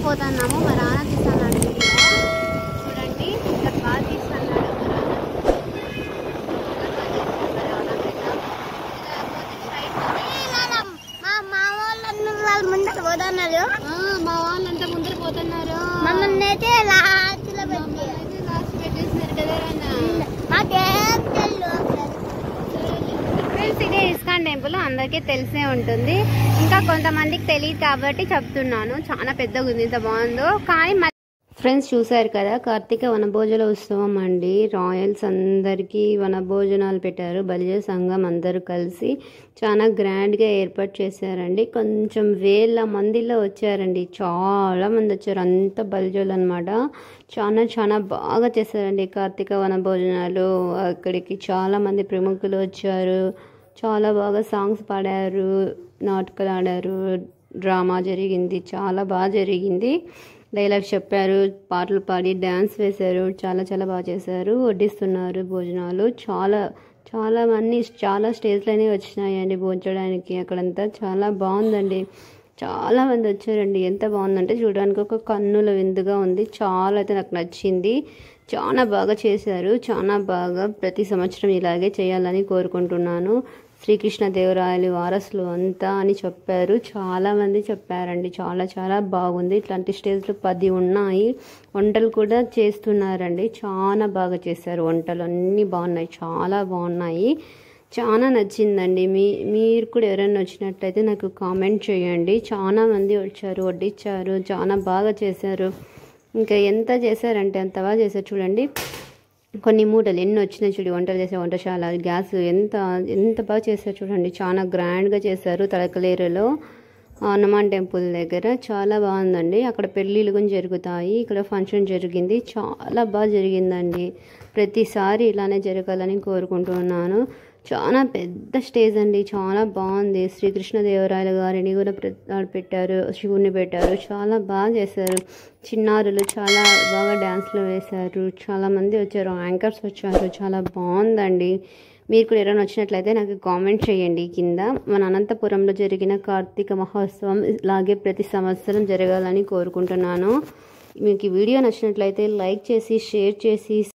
పోతున్నాము మా నాన్న తీస్తున్నాడు వీడియో చూడండి ఇక్కడ బాగా తీస్తున్నాడు మా మా వాళ్ళందరూ వాళ్ళ ముందర పోతున్నారు మా వాళ్ళంతా ముందర పోతున్నారు మమ్మల్ని అయితే లాస్ట్లో పెట్టి లాస్ట్ పెట్టేసినారు కదా నాన్న. మాకేం తెలియదు ఫ్రెండ్స్ ఇదే ఇస్కాన్ టెంపుల్ అందరికీ తెలిసే ఉంటుంది ఇంకా కొంతమందికి తెలియదు కాబట్టి చెప్తున్నాను చాలా పెద్దగా ఉంది ఇంత బాగుందో కానీ మ- ఫ్రెండ్స్ చూశారు కదా కార్తీక వనభోజన ఉత్సవం అండి రాయల్స్ అందరికీ వనభోజనాలు పెట్టారు బలిజ సంఘం అందరూ కలిసి చాలా గ్రాండ్గా ఏర్పాటు చేశారండి కొంచెం వేల మందిలో వచ్చారండి చాలా మంది వచ్చారు అంత బలిజోలు అనమాట చాలా చాలా బాగా చేశారండి కార్తీక వనభోజనాలు అక్కడికి చాలా మంది ప్రముఖులు వచ్చారు చాలా బాగా సాంగ్స్ పాడారు నాటకాలు ఆడారు డ్రామా జరిగింది చాలా బాగా జరిగింది డైలాగ్స్ చెప్పారు పాటలు పాడి డ్యాన్స్ వేశారు చాలా చాలా బాగా చేశారు వడ్డిస్తున్నారు భోజనాలు చాలా చాలా మంది చాలా స్టేజ్లోనే వచ్చినాయండి భోంచడానికి అక్కడంతా చాలా బాగుందండి చాలా మంది వచ్చారండి ఎంత బాగుందంటే చూడడానికి ఒక కన్నుల విందుగా ఉంది చాలా అయితే నాకు నచ్చింది చాలా బాగా చేశారు చాలా బాగా ప్రతి సంవత్సరం ఇలాగే చేయాలని కోరుకుంటున్నాను శ్రీకృష్ణ దేవరాయలు వారసులు అంతా అని చెప్పారు చాలా మంది చెప్పారండి చాలా చాలా బాగుంది ఇట్లాంటి స్టేజ్లు పది ఉన్నాయి వంటలు కూడా చేస్తున్నారండి చాలా బాగా చేశారు వంటలు అన్నీ బాగున్నాయి చాలా బాగున్నాయి చాలా నచ్చిందండి మీ మీరు కూడా ఎవరైనా వచ్చినట్లయితే నాకు కామెంట్ చేయండి చాలా మంది వచ్చారు వడ్డించారు చాలా బాగా చేశారు ఇంకా ఎంత చేశారంటే అంత బాగా చేశారు చూడండి కొన్ని మూటలు ఎన్ని వచ్చినాయి చూడు వంటలు చేసే వంటశాల గ్యాస్ ఎంత ఎంత బాగా చేశారు చూడండి చాలా గ్రాండ్గా చేశారు తలకలేరులో హనుమాన్ టెంపుల్ దగ్గర చాలా బాగుందండి అక్కడ పెళ్ళిళ్ళు కూడా జరుగుతాయి ఇక్కడ ఫంక్షన్ జరిగింది చాలా బాగా జరిగిందండి ప్రతిసారి ఇలానే జరగాలని కోరుకుంటున్నాను చాలా పెద్ద స్టేజ్ అండి చాలా బాగుంది శ్రీకృష్ణదేవరాయల గారిని కూడా ప్ర- ఆడ పెట్టారు శివుని పెట్టారు చాలా బాగా చేశారు చిన్నారులు చాలా బాగా డ్యాన్స్లు వేశారు చాలా మంది వచ్చారు యాంకర్స్ వచ్చారు చాలా బాగుందండి మీరు కూడా ఎవరైనా వచ్చినట్లయితే నాకు కామెంట్ చేయండి కింద మన అనంతపురంలో జరిగిన కార్తీక మహోత్సవం ఇలాగే ప్రతి సంవత్సరం జరగాలని కోరుకుంటున్నాను మీకు ఈ వీడియో నచ్చినట్లయితే లైక్ చేసి షేర్ చేసి